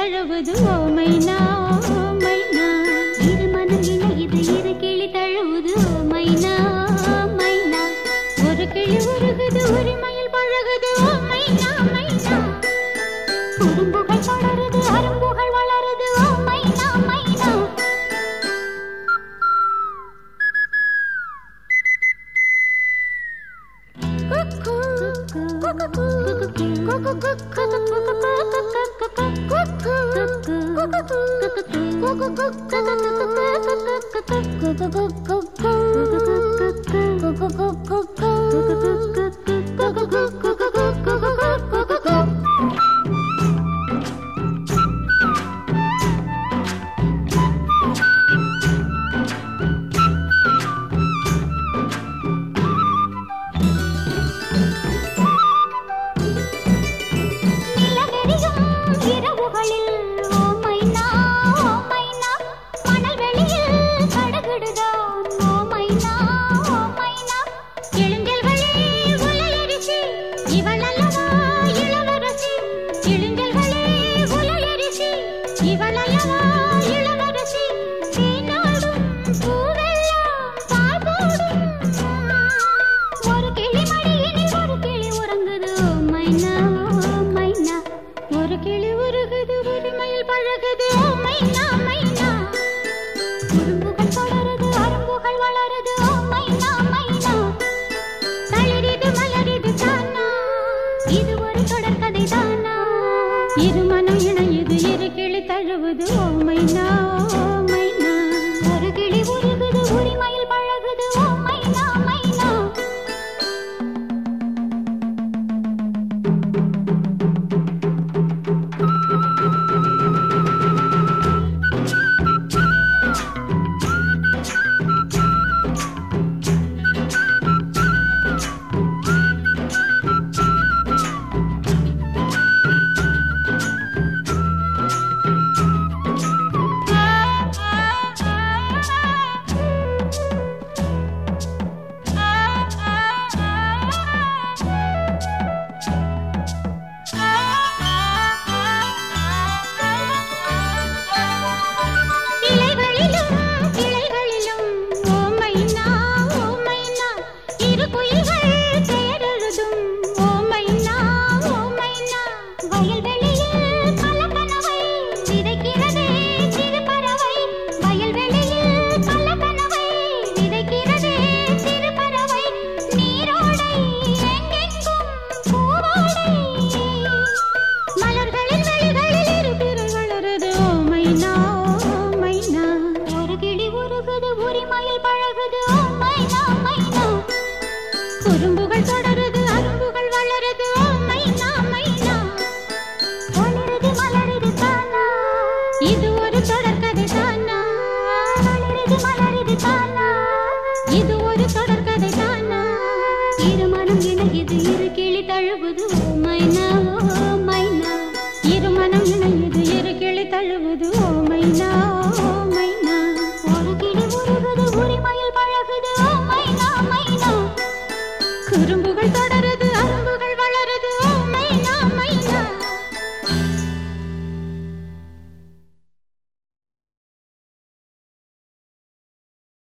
தழுவுது ஓ மைனா ஓ மைனா இரு மனம் இணையுது இரு கிளி தழுவுது ஓ மைனா ஓ மைனா ஒரு கிளி உருகுது ஒரு மயில் பழகுது ஓ மைனா மைனா குறும்புகள் தொடருது அரும்புகள் வளருது ஓ மைனா மைனா நிலவெறியும் இரவுகளில் ஓ மைனா ஓ மைனா மணல் வெளியில் கடுகிடுதான் ஓ மைனா ஓ மைனா இளைஞர்களே உலையரிசி இவள் அல்லவா இளவரசி இளைஞர்களே உலையரிசி இவள் அல்லவா இளவரசி தேனாடும் பூவெல்லாம் பால் போடும் ஒரு கிளி மடியினில் ஒரு கிளி உறங்குது ஓ மைனா ஓ மைனா ஒரு கிளி உருகுது ஒரு மயில் பழகுது ஓ மைனா மைனா குறும்புகள் தொடருது அரும்புகள் வளருது ஓ மைனா மைனா தளிரிது மலரிது தானா இது ஒரு தொடர்கதை தானா இரு மனம் இணையுது இரு கிளி தழுவுது ஓ மைனா ஓ மைனா ஒரு கிளி உருகுது உரிமையில் பழகுது ஓ மைனா மைனா இலைகளிலும் கிளைகளிலும் ஓ மைனா ஓ மைனா இரு குயில்கள் பெயரெழுதும் ஓ மைனா ஓ மைனா வயல்வெளியில் பல கனவை விதைக்கிறதே சிறு பறவை வயல்வெளியில் பல கனவை விதைக்கிறதே சிறு பறவை நீரோடை எங்கெங்கும் பூவோடை மலர்களின் வெளிகளில் இரு பிறல் வளருது ஓ மைனா ஓ மைனா ஒரு கிளி உருகுது உரிமையில் பழகுது ஓ மைனா மைனா குறும்புகள் தொடருது அரும்புகள் வளருது ஓ மைனா மைனா வளருது மலருது தானா இது ஒரு தொடர்கதை தானா வளருது மலருது தானா இது ஒரு தொடர்கதை தானா இரு மனம் இணையுது இரு கிளி தழுவுது ஓ மைனா ஓ மைனா இரு மனம் இணையுது இரு கிளி தழுவுது ஓ மைனா ஓ மைனா